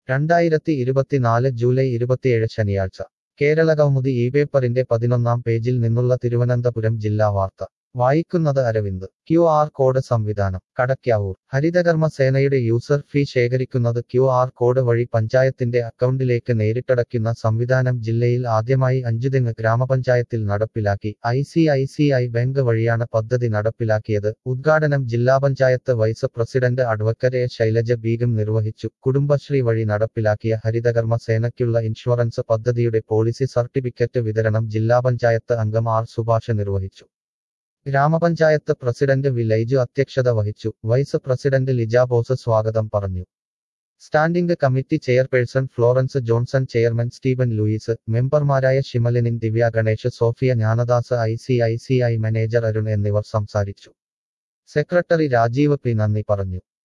രണ്ടായിരത്തി ഇരുപത്തിനാല് ജൂലൈ ഇരുപത്തിയേഴ് ശനിയാഴ്ച കേരള കൗമുദി ഈ പേപ്പറിന്റെ പതിനൊന്നാം പേജിൽ നിന്നുള്ള തിരുവനന്തപുരം ജില്ലാ വാർത്ത വായിക്കുന്നത് അരവിന്ദ് ക്യു ആർ കോഡ് സംവിധാനം കടയ്ക്കാവൂർ ഹരിതകർമ്മ സേനയുടെ യൂസർ ഫീ ശേഖരിക്കുന്നത് ക്യു ആർ കോഡ് വഴി പഞ്ചായത്തിന്റെ അക്കൗണ്ടിലേക്ക് നേരിട്ടടയ്ക്കുന്ന സംവിധാനം ജില്ലയിൽ ആദ്യമായി അഞ്ചുതെങ്ങ് ഗ്രാമപഞ്ചായത്തിൽ നടപ്പിലാക്കി I C I C I bank വഴിയാണ് പദ്ധതി നടപ്പിലാക്കിയത് ഉദ്ഘാടനം ജില്ലാ panchayat vice president advocate A Shailaja Beegum നിർവഹിച്ചു കുടുംബശ്രീ വഴി നടപ്പിലാക്കിയ ഹരിതകർമ്മ സേനയ്ക്കുള്ള ഇൻഷുറൻസ് പദ്ധതിയുടെ പോളിസി സർട്ടിഫിക്കറ്റ് വിതരണം ജില്ലാ പഞ്ചായത്ത് അംഗം ആർ സുഭാഷ് നിർവഹിച്ചു ഗ്രാമപഞ്ചായത്ത് പ്രസിഡന്റ് വിലൈജു അധ്യക്ഷത വഹിച്ചു വൈസ് പ്രസിഡന്റ് ലിജ ബോസ് സ്വാഗതം പറഞ്ഞു standing committee chairperson Florence Johnson chairman Steven Lewis മെമ്പർമാരായ ഷിമലിനിൻ Divya Ganesh Sophia Jnanadas I C I C I manager Arun എന്നിവർ സംസാരിച്ചു സെക്രട്ടറി രാജീവ് പി നന്ദി പറഞ്ഞു